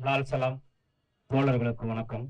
லால் சலாம் தோழர்களுக்கு வணக்கம்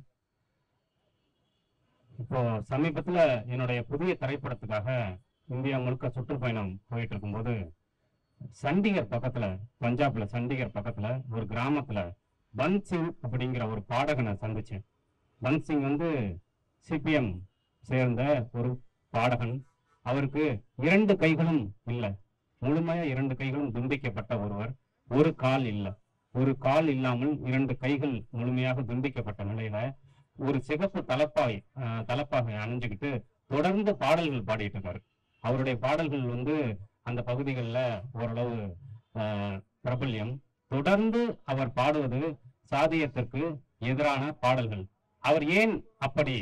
இப்போ சமீபத்துல என்னுடைய புதிய திரைப்படத்துக்காக இந்தியா முழுக்க சுற்றுப்பயணம் போயிட்டு இருக்கும்போது சண்டிகர் பக்கத்துல பஞ்சாப்ல சண்டிகர் பக்கத்துல ஒரு கிராமத்துல பன்சிங் அப்படிங்கிற ஒரு பாடகனை சந்திச்சேன் பன்சிங் வந்து சிபிஎம் சேர்ந்த ஒரு பாடகன் அவருக்கு இரண்டு கைகளும் இல்லை முழுமையா இரண்டு கைகளும் துண்டிக்கப்பட்ட ஒருவர் ஒரு கால் இல்லை ஒரு கால் இல்லாமல் இரண்டு கைகள் முழுமையாக துண்டிக்கப்பட்ட நிலையில ஒரு சிகப்பு தலப்பாய் அஹ், தலப்பாகை அணிஞ்சுக்கிட்டு தொடர்ந்து பாடல்கள் பாடிட்டு இருக்காரு அவருடைய பாடல்கள் வந்து அந்த பகுதிகளில் ஓரளவு அஹ், பிரபல்யம் தொடர்ந்து அவர் பாடுவது சாதியத்திற்கு எதிரான பாடல்கள் அவர் ஏன் அப்படி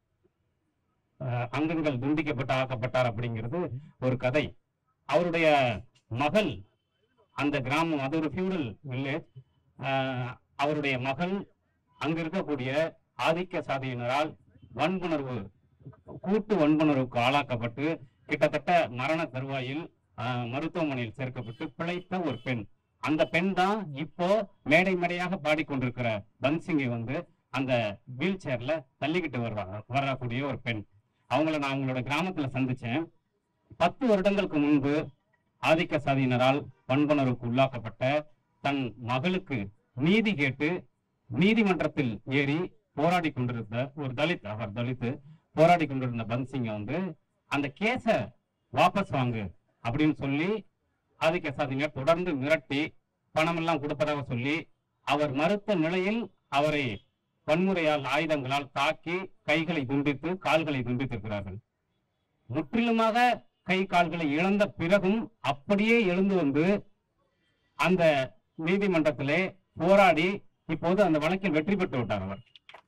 அஹ், அங்கங்கள் துண்டிக்கப்பட்டு ஆக்கப்பட்டார் அப்படிங்கிறது ஒரு கதை அவருடைய மகள் அந்த கிராமம் அது ஒரு ஃபியூடல் வில்லேஜ் அவருடைய மகள் அங்க இருக்கக்கூடிய ஆதிக்க சாதியினரால் வன்புணர்வு கூட்டு வன்புணர்வுக்கு ஆளாக்கப்பட்டு கிட்டத்தட்ட மரண தருவாயில் ஆஹ், மருத்துவமனையில் சேர்க்கப்பட்டு பிழைத்த ஒரு பெண் அந்த பெண் தான் இப்போ மேடை மேடையாக பாடிக்கொண்டிருக்கிற பன்சிங்கை வந்து அந்த வீல் சேர்ல தள்ளிக்கிட்டு வர்றாங்க வரக்கூடிய ஒரு பெண் அவங்கள நான் அவங்களோட கிராமத்துல சந்திச்சேன் பத்து வருடங்களுக்கு முன்பு ஆதிக்க சாதியினரால் வன்புணர்வுக்கு உள்ளாக்கப்பட்ட தன் மகளுக்கு நீதி கேட்டு நீதிமன்றத்தில் ஏறி போராடி கொண்டிருந்த ஒரு தலித் அவர் தலித்து போராடி கொண்டிருந்த பன்சிங்க வந்து அந்த கேஸ வாபஸ் வாங்கு அப்படின்னு சொல்லி ஆதிக்க சாதியினர் தொடர்ந்து மிரட்டி பணம் எல்லாம் கொடுப்பதாக சொல்லி அவர் மறுத்த நிலையில் அவரை வன்முறையால் ஆயுதங்களால் தாக்கி கைகளை துண்டித்து கால்களை துண்டித்திருக்கிறார்கள் முற்றிலுமாக கை கால்களை இழந்த பிறகும் அப்படியே எழுந்து வந்து அந்த நீதிமன்றத்திலே போராடி இப்போது அந்த வழக்கில் வெற்றி பெற்று விட்டார் அவர்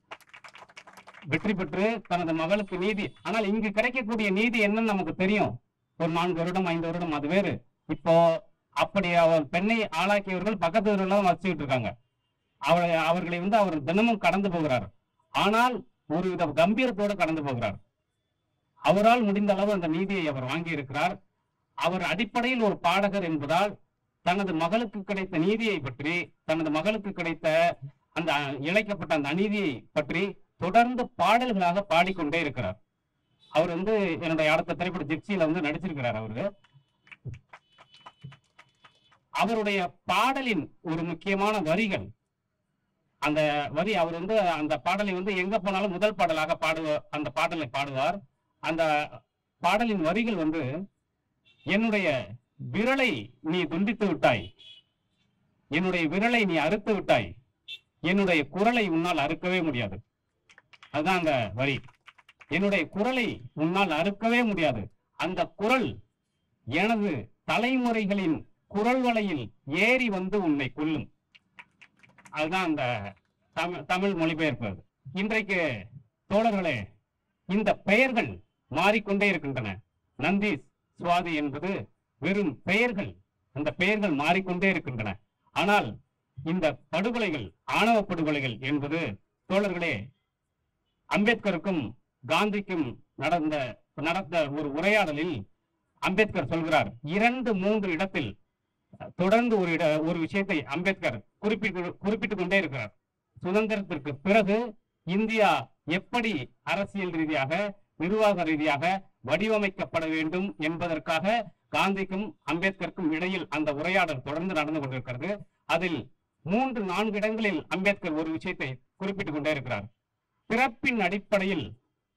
வெற்றி பெற்று தனது மகளுக்கு நீதி ஆனால் இங்கு கிடைக்கக்கூடிய நீதி என்னன்னு நமக்கு தெரியும் ஒரு நான்கு வருடம் ஐந்து வருடம் அது வேறு இப்போ அப்படி அவர் பெண்ணை ஆளாக்கியவர்கள் பக்கத்து ஊரெல்லாம் வச்சுக்கிட்டு இருக்காங்க அவளை அவர்களை வந்து அவர் தினமும் கடந்து போகிறார் ஆனால் ஒரு வித கம்பீரத்தோடு கடந்து போகிறார் அவரால் முடிந்த அளவு அந்த நீதியை அவர் வாங்கி இருக்கிறார் அவர் அடிப்படையில் ஒரு பாடகர் என்பதால் தனது மகளுக்கு கிடைத்த நீதியை பற்றி தனது மகளுக்கு கிடைத்த அந்த இழைக்கப்பட்ட அந்த அநீதியை பற்றி தொடர்ந்து பாடல்களாக பாடிக்கொண்டே இருக்கிறார் அவர் வந்து என்னுடைய அடுத்த திரைப்பட ஜிப்சியில வந்து நடிச்சிருக்கிறார் அவரு அவருடைய பாடலின் ஒரு முக்கியமான வரிகள் அந்த வரி அவர் வந்து அந்த பாடலை வந்து எங்க போனாலும் முதல் பாடலாக பாடுவ அந்த பாடலை பாடுவார் அந்த பாடலின் வரிகள் வந்து என்னுடைய விரலை நீ துண்டித்து விட்டாய் என்னுடைய விரலை நீ அறுத்து விட்டாய் என்னுடைய குரலை உன்னால் அறுக்கவே முடியாது அதுதான் அந்த வரி என்னுடைய குரலை உன்னால் அறுக்கவே முடியாது அந்த குரல் எனது தலைமுறைகளின் குரல் வலையில் ஏறி வந்து உன்னை கொல்லும் அதுதான் அந்த தமிழ் தமிழ் மொழிபெயர்ப்பு இன்றைக்கு தோழர்களே இந்த பெயர்கள் மாறிக்கொண்டே இருக்கின்றன நந்தீஸ் சுவாதி என்பது வெறும் பெயர்கள் அந்த பெயர்கள் மாறிக்கொண்டே இருக்கின்றன ஆனால் இந்த படுகொலைகள் ஆணவ படுகொலைகள் என்பது தோழர்களே அம்பேத்கருக்கும் காந்திக்கும் நடந்த நடந்த ஒரு உரையாடலில் அம்பேத்கர் சொல்கிறார் இரண்டு மூன்று இடத்தில் தொடர்ந்து ஒரு இட ஒரு விஷயத்தை அம்பேத்கர் குறிப்பிட்டு குறிப்பிட்டுக் கொண்டே இருக்கிறார் சுதந்திரத்திற்கு பிறகு இந்தியா எப்படி அரசியல் ரீதியாக நிர்வாக ரீதியாக வடிவமைக்கப்பட வேண்டும் என்பதற்காக காந்திக்கும் அம்பேத்கருக்கும் இடையில் அந்த உரையாடல் தொடர்ந்து நடந்து கொண்டிருக்கிறது அதில் மூன்று நான்கு இடங்களில் அம்பேத்கர் ஒரு விஷயத்தை குறிப்பிட்டுக் கொண்டே இருக்கிறார் பிறப்பின் அடிப்படையில்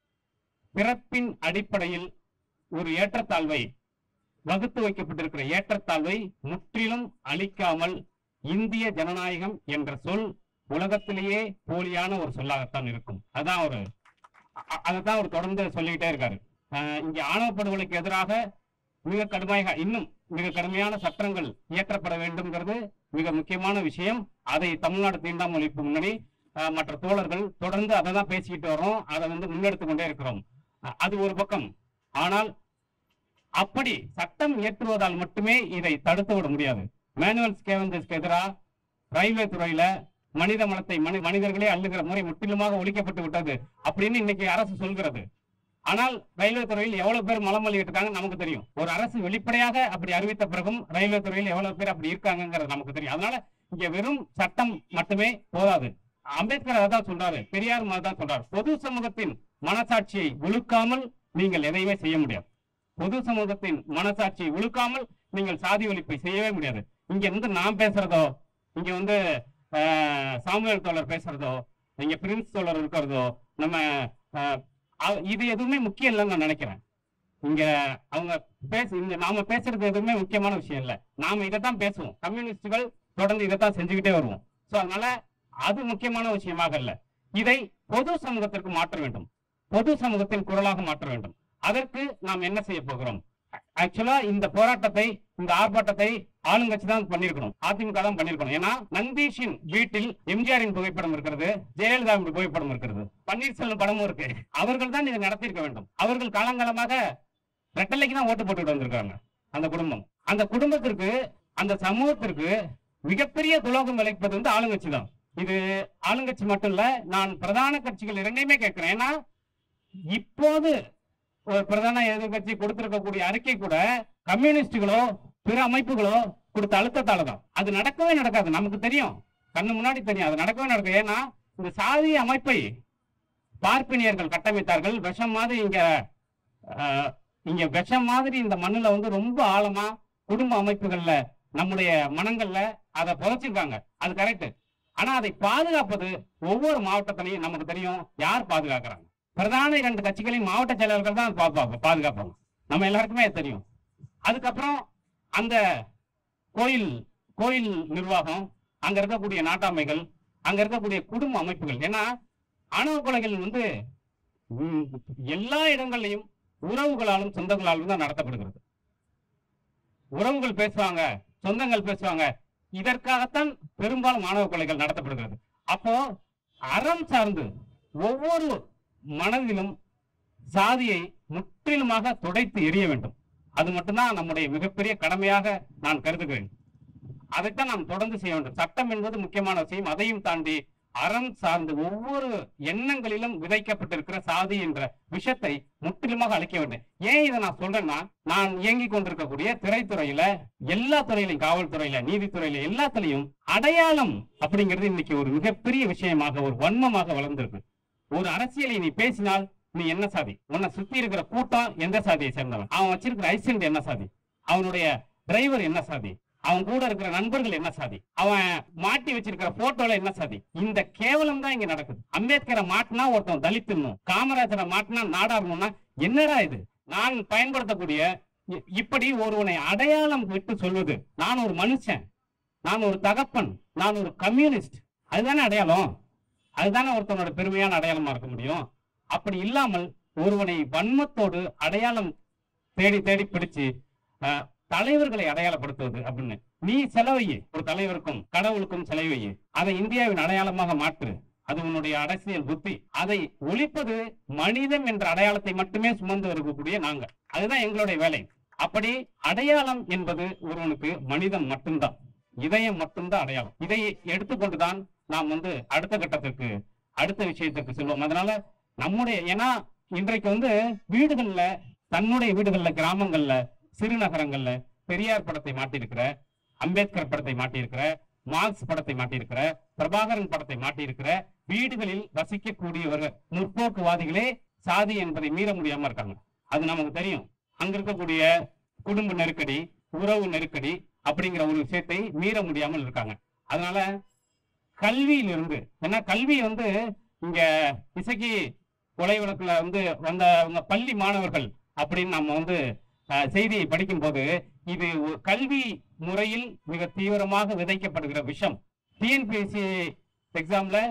பிறப்பின் அடிப்படையில் ஒரு ஏற்றத்தாழ்வை வகுத்து வைக்கப்பட்டிருக்கிற ஏற்றத்தாழ்வை முற்றிலும் அழிக்காமல் இந்திய ஜனநாயகம் என்ற சொல் உலகத்திலேயே போலியான ஒரு சொல்லாகத்தான் இருக்கும் அதான் ஒரு அ- அதைத்தான் அவர் தொடர்ந்து சொல்லிக்கிட்டே இருக்காரு அஹ் இங்க ஆணவ படுகொலைக்கு எதிராக மிக கடுமையாக இன்னும் மிக கடுமையான சட்டங்கள் இயற்றப்பட வேண்டும்ங்கிறது மிக முக்கியமான விஷயம் அதை தமிழ்நாடு தீண்டாமை ஒழிப்பு முன்னணி அஹ், மற்ற தோழர்கள் தொடர்ந்து அதை தான் பேசிக்கிட்டு வரோம் அதை வந்து முன்னெடுத்து கொண்டே இருக்கிறோம் அஹ், அது ஒரு பக்கம் ஆனால் அப்படி சட்டம் இயற்றுவதால் மட்டுமே இதை தடுத்து விட முடியாது மேனுவல் ஸ்கேவஞ்சஸ்க்கு எதிராக ரயில்வே துறையில மனித மலத்தை மனி மனிதர்களே அள்ளுகிற முறை முற்றிலுமாக ஒழிக்கப்பட்டு விட்டது அப்படின்னு இன்னைக்கு அரசு சொல்கிறது ஆனால் ரயில்வே துறையில் எவ்வளவு பேர் மலம் மல்லிட்டு இருக்காங்க நமக்கு தெரியும் ஒரு அரசு வெளிப்படையாக அப்படி அறிவித்த பிறகும் ரயில்வே துறையில் எவ்வளவு பேர் அப்படி இருக்காங்கிறது நமக்கு தெரியும் அதனால இங்க வெறும் சட்டம் மட்டுமே போதாது அம்பேத்கர் அதான் சொல்றாரு பெரியார் தான் சொல்றாரு பொது சமூகத்தின் மனசாட்சியை உழுக்காமல் நீங்கள் எதையுமே செய்ய முடியாது பொது சமூகத்தின் மனசாட்சியை உழுக்காமல் நீங்கள் சாதி ஒழிப்பை செய்யவே முடியாது இங்க இருந்து நான் பேசுறதோ இங்க வந்து ஆஹ், சாமுவேல் தோழர் பேசுறதோ இங்க பிரின்ஸ் தோழர் இருக்கிறதோ நம்ம ஆஹ், அவ- இது எதுவுமே முக்கியம் இல்லைன்னு நான் நினைக்கிறேன் இங்க அவங்க பேச இங்க நாம பேசுறது எதுவுமே முக்கியமான விஷயம் இல்ல நாம இதை தான் பேசுவோம் கம்யூனிஸ்டுகள் தொடர்ந்து இதை தான் செஞ்சுக்கிட்டே வருவோம் சோ அதனால அது முக்கியமான விஷயமாக இல்ல இதை பொது சமூகத்திற்கு மாற்ற வேண்டும் பொது சமூகத்தின் குரலாக மாற்ற வேண்டும் அதற்கு நாம் என்ன செய்ய போகிறோம் ஆக்சுவலா இந்த போராட்டத்தை இந்த ஆர்ப்பாட்டத்தை ஆளுங்கட்சி தான் பண்ணிருக்கணும் அதிமுக தான் பண்ணிருக்கணும் ஏன்னா நந்தீஷின் வீட்டில் எம்ஜிஆரின் புகைப்படம் இருக்கிறது ஜெயலலிதாவின் புகைப்படம் இருக்கிறது பன்னீர்செல்வம் படமும் இருக்கு அவர்கள் தான் இதை நடத்தியிருக்க வேண்டும் அவர்கள் காலங்காலமாக ரெட்டலைக்கு தான் ஓட்டு போட்டுட்டு வந்திருக்காங்க அந்த குடும்பம் அந்த குடும்பத்திற்கு அந்த சமூகத்திற்கு மிகப்பெரிய துரோகம் விளைப்பது வந்து ஆளுங்கட்சி தான் இது ஆளுங்கட்சி மட்டும் இல்ல நான் பிரதான கட்சிகள் இரண்டையுமே கேட்கிறேன் ஏன்னா இப்போது ஒரு பிரதான எதிர்கட்சி கொடுத்திருக்கக்கூடிய அறிக்கை கூட கம்யூனிஸ்டுகளோ பிற அமைப்புகளோ கொடுத்த அழுத்தத்தால தான் அது நடக்கவே நடக்காது நமக்கு தெரியும் கண்ணு முன்னாடி தெரியும் அது நடக்கவே நடக்கும் ஏன்னா இந்த சாதிய அமைப்பை பார்ப்பினியர்கள் கட்டமைத்தார்கள் விஷம் மாதிரி இங்க ஆஹ், இங்க விஷம் மாதிரி இந்த மண்ணுல வந்து ரொம்ப ஆழமா குடும்ப அமைப்புகள்ல நம்முடைய மனங்கள்ல அதை புதைச்சிருக்காங்க அது கரெக்ட் ஆனா அதை பாதுகாப்பது ஒவ்வொரு மாவட்டத்திலையும் நமக்கு தெரியும் யார் பாதுகாக்கிறாங்க பிரதான இரண்டு கட்சிகளின் மாவட்ட செயலாளர்கள் தான் பாதுகாப்பாங்க பாதுகாப்பாங்க நம்ம எல்லாருக்குமே அது தெரியும் அதுக்கப்புறம் அந்த கோயில் கோயில் நிர்வாகம் அங்க இருக்கக்கூடிய நாட்டாமைகள் அங்க இருக்கக்கூடிய குடும்ப அமைப்புகள் ஏன்னா ஆணவ கொலைகள் வந்து ம், எல்லா இடங்கள்லையும் உறவுகளாலும் சொந்தங்களாலும் தான் நடத்தப்படுகிறது உறவுகள் பேசுவாங்க சொந்தங்கள் பேசுவாங்க இதற்காகத்தான் பெரும்பாலும் மாணவ கொலைகள் நடத்தப்படுகிறது அப்போ அறம் சார்ந்து ஒவ்வொரு மனதிலும் சாதியை முற்றிலுமாக துடைத்து எறிய வேண்டும் அது மட்டும்தான் நம்முடைய மிகப்பெரிய கடமையாக நான் கருதுகிறேன் அதைத்தான் நாம் தொடர்ந்து செய்ய வேண்டும் சட்டம் என்பது முக்கியமான விஷயம் அதையும் தாண்டி அறம் சார்ந்து ஒவ்வொரு எண்ணங்களிலும் விதைக்கப்பட்டிருக்கிற சாதி என்ற விஷத்தை முற்றிலுமாக அழிக்க வேண்டும் ஏன் இதை நான் சொல்றேன்னா நான் இயங்கி கொண்டிருக்கக்கூடிய திரைத்துறையில எல்லா துறையிலையும் காவல்துறையில நீதித்துறையில எல்லாத்துலயும் அடையாளம் அப்படிங்கிறது இன்னைக்கு ஒரு மிகப்பெரிய விஷயமாக ஒரு வன்மமாக வளர்ந்திருக்கு ஒரு அரசியலை நீ பேசினால் நீ என்ன சாதி உன்னை சுத்தி இருக்கிற கூட்டம் எந்த சாதியை சேர்ந்தவன் அவன் வச்சிருக்கிற ஐசென்ட் என்ன சாதி அவனுடைய டிரைவர் என்ன சாதி அவன் கூட இருக்கிற நண்பர்கள் என்ன சாதி அவன் மாட்டி வச்சிருக்கிற போட்டோல என்ன சாதி இந்த கேவலம் தான் இங்க நடக்குது அம்பேத்கரை மாட்டினா ஒருத்தன் தலித்துணும் காமராஜரை மாட்டினா நாடாரணும்னா என்னடா இது நான் பயன்படுத்தக்கூடிய இ- இப்படி ஒருவனை அடையாளம் விட்டு சொல்வது நான் ஒரு மனுஷன் நான் ஒரு தகப்பன் நான் ஒரு கம்யூனிஸ்ட் அதுதானே அடையாளம் அதுதானே ஒருத்தனோட பெருமையான அடையாளமா இருக்க முடியும் அப்படி இல்லாமல் ஒருவனை வன்மத்தோடு அடையாளம் தேடி தேடி பிடிச்சு அஹ், தலைவர்களை அடையாளப்படுத்துவது அப்படின்னு நீ செலவையே ஒரு தலைவருக்கும் கடவுளுக்கும் செலவையே அதை இந்தியாவின் அடையாளமாக மாற்று அது உன்னுடைய அரசியல் புத்தி அதை ஒழிப்பது மனிதம் என்ற அடையாளத்தை மட்டுமே சுமந்து இருக்கக்கூடிய நாங்க அதுதான் எங்களுடைய வேலை அப்படி அடையாளம் என்பது ஒருவனுக்கு மனிதம் மட்டும்தான் இதயம் மட்டும்தான் அடையாளம் இதை எடுத்துக்கொண்டுதான் நாம் வந்து அடுத்த கட்டத்திற்கு அடுத்த விஷயத்திற்கு செல்வோம் அதனால நம்முடைய ஏன்னா இன்றைக்கு வந்து வீடுகள்ல தன்னுடைய வீடுகள்ல கிராமங்கள்ல சிறுநகரங்கள்ல பெரியார் படத்தை மாட்டியிருக்கிற அம்பேத்கர் படத்தை மாட்டியிருக்கிற மார்க்ஸ் படத்தை மாட்டியிருக்கிற பிரபாகரன் படத்தை மாட்டியிருக்கிற வீடுகளில் வசிக்கக்கூடியவர்கள் முற்போக்குவாதிகளே சாதி என்பதை மீற முடியாம இருக்காங்க அது நமக்கு தெரியும் அங்க இருக்கக்கூடிய குடும்ப நெருக்கடி உறவு நெருக்கடி அப்படிங்கிற ஒரு விஷயத்தை மீற முடியாமல் இருக்காங்க அதனால கல்வியிலிருந்து ஏன்னா கல்வி வந்து இங்க இசைக்கு கொலை வழக்குல வந்து வந்தவங்க பள்ளி மாணவர்கள் அப்படின்னு நம்ம வந்து அஹ், செய்தியை படிக்கும்போது இது ஒரு கல்வி முறையில் மிக தீவிரமாக விதைக்கப்படுகிற விஷம் டிஎன்பிஎஸ்சி எக்ஸாம்ல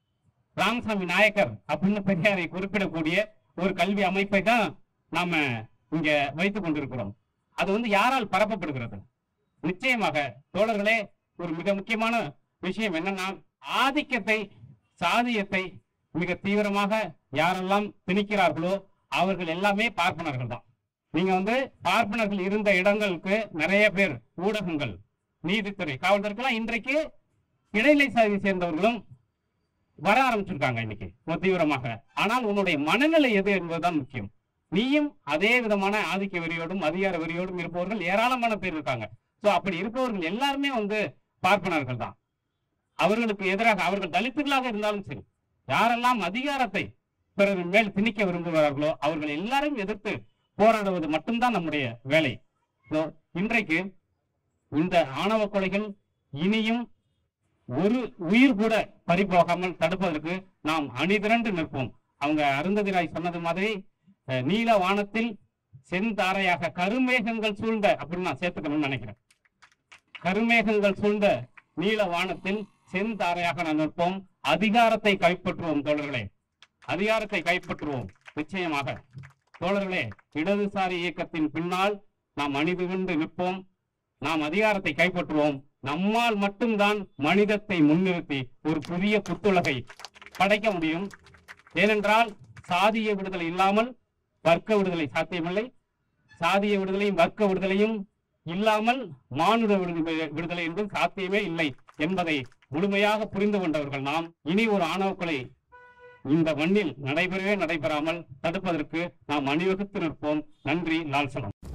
ராமசாமி நாயக்கர் அப்படின்னு பெரியாரை குறிப்பிடக்கூடிய ஒரு கல்வி அமைப்பை தான் நாம இங்க வைத்துக் கொண்டிருக்கிறோம் அது வந்து யாரால் பரப்பப்படுகிறது நிச்சயமாக தோழர்களே ஒரு மிக முக்கியமான விஷயம் என்னன்னா ஆதிக்கத்தை சாதியத்தை மிக தீவிரமாக யாரெல்லாம் திணிக்கிறார்களோ அவர்கள் எல்லாமே பார்ப்பனர்கள் தான் நீங்க வந்து பார்ப்பனர்கள் இருந்த இடங்களுக்கு நிறைய பேர் ஊடகங்கள் நீதித்துறை காவல்துறைக்கெல்லாம் இன்றைக்கு இடைநிலை சாதியை சேர்ந்தவர்களும் வர ஆரம்பிச்சிருக்காங்க இன்னைக்கு ரொம்ப தீவிரமாக ஆனால் உன்னுடைய மனநிலை எது என்பதுதான் முக்கியம் நீயும் அதே விதமான ஆதிக்க வெறியோடும் அதிகார வெறியோடும் இருப்பவர்கள் ஏராளமான பேர் இருக்காங்க சோ அப்படி இருப்பவர்கள் எல்லாருமே வந்து பார்ப்பனர்கள் தான் அவர்களுக்கு எதிராக அவர்கள் தலித்துகளாக இருந்தாலும் சரி யாரெல்லாம் அதிகாரத்தை பிறர் மேல் திணிக்க விரும்புகிறார்களோ அவர்கள் எல்லாரையும் எதிர்த்து போராடுவது மட்டும்தான் நம்முடைய வேலை So, இன்றைக்கு இந்த ஆணவ கொலைகள் இனியும் ஒரு உயிர் கூட பறிபோகாமல் தடுப்பதற்கு நாம் அணிதிரண்டு நிற்போம் அவங்க அருந்ததிராய் சொன்னது மாதிரி அஹ், நீல வானத்தில் செந்தாரையாக கருமேகங்கள் சூழ்ந்த அப்படின்னு நான் சேர்த்துக்கணும்னு நினைக்கிறேன் கருமேகங்கள் சூழ்ந்த நீல வானத்தில் செந்தாரையாக நான் நிற்போம் அதிகாரத்தை கைப்பற்றுவோம் தோழர்களே அதிகாரத்தை கைப்பற்றுவோம் நிச்சயமாக தோழர்களே இடதுசாரி இயக்கத்தின் பின்னால் நாம் அணிதிரண்டு நிற்போம் நாம் அதிகாரத்தை கைப்பற்றுவோம் நம்மால் மட்டும்தான் மனிதத்தை முன்னிறுத்தி ஒரு புதிய புத்துலகை படைக்க முடியும் ஏனென்றால் சாதிய விடுதலை இல்லாமல் வர்க்க விடுதலை சாத்தியமில்லை சாதிய விடுதலையும் வர்க்க விடுதலையும் இல்லாமல் மானுட விடுதலை விடுதலை என்பது சாத்தியமே இல்லை என்பதை முழுமையாக புரிந்து கொண்டவர்கள் நாம் இனி ஒரு ஆணவ கொலை இந்த மண்ணில் நடைபெறவே நடைபெறாமல் தடுப்பதற்கு நாம் அணிவகுத்து நிற்போம் நன்றி லால்சனம்